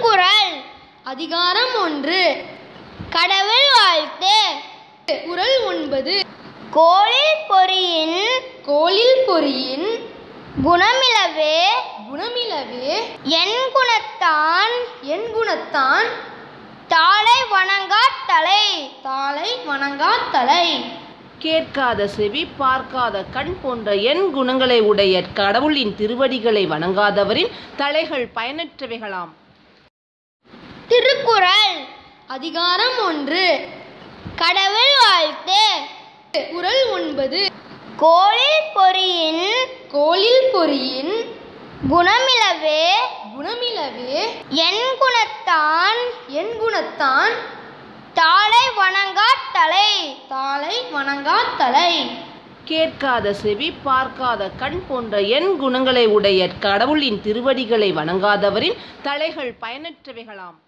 திருக்குறள் அதிகாரம் ஒன்று கடவுள் வாழ்த்து குறள் ஒன்பது கோளில் பொறியின் கோளில் பொறியின் குணமிலவே குணமிலவே என் குணத்தான் என் குணத்தான் தாளை வணங்காத் தலை தாளை வணங்காத் தலை கேட்காத செவி பார்க்காத கண் போன்ற என் குணங்களை உடைய கடவுளின் திருவடிகளை வணங்காதவரின் தலைகள் பயனற்றவைகளாம் திருக்குறள் அதிகாரம் ஒன்று கடவுள் வாழ்த்து குறள் ஒன்பது கோளில் பொறியின் கோளில் பொறியின் குணமிலவே குணமிலவே என் குணத்தான் என் குணத்தான் தாளை வணங்காத் தலை தாளை வணங்காத் தலை கேட்காத செவி பார்க்காத கண் போன்ற என் குணங்களை உடைய கடவுளின் திருவடிகளை வணங்காதவரின் தலைகள் பயனற்றவைகளாம்